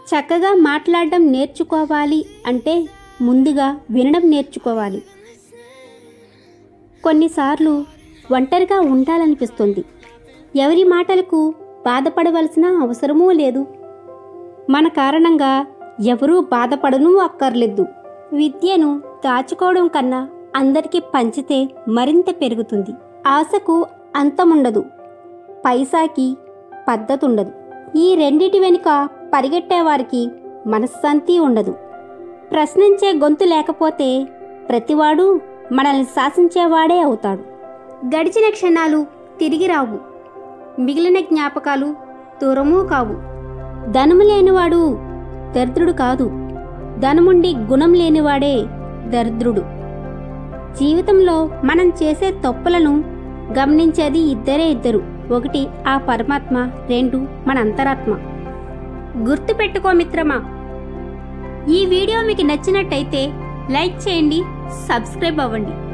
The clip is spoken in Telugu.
చక్కగా మాట్లాడడం నేర్చుకోవాలి అంటే ముందుగా వినడం నేర్చుకోవాలి కొన్నిసార్లు ఒంటరిగా ఉండాలనిపిస్తుంది ఎవరి మాటలకు బాధపడవలసిన అవసరమూ లేదు మన కారణంగా ఎవరూ బాధపడను అక్కర్లేదు విద్యను దాచుకోవడం కన్నా అందరికీ పంచితే మరింత పెరుగుతుంది ఆశకు అంతముండదు పైసాకి పద్ధతి ఉండదు ఈ రెండిటి వెనుక పరిగెట్టేవారికి మనశ్శాంతి ఉండదు ప్రశ్నించే గొంతు లేకపోతే ప్రతివాడు మనల్ని శాసించేవాడే అవుతాడు గడిచిన క్షణాలు తిరిగి రావు మిగిలిన జ్ఞాపకాలు దూరమూ కావు ధనము లేనివాడు దరిద్రుడు కాదు ధనముండి గుణం లేనివాడే దరిద్రుడు జీవితంలో మనం చేసే తప్పులను గమనించేది ఇద్దరే ఇద్దరు ఒకటి ఆ పరమాత్మ రెండు మన అంతరాత్మ గుర్తుపెట్టుకో మిత్రమా ఈ వీడియో మీకు నచ్చినట్టయితే లైక్ చేయండి సబ్స్క్రైబ్ అవ్వండి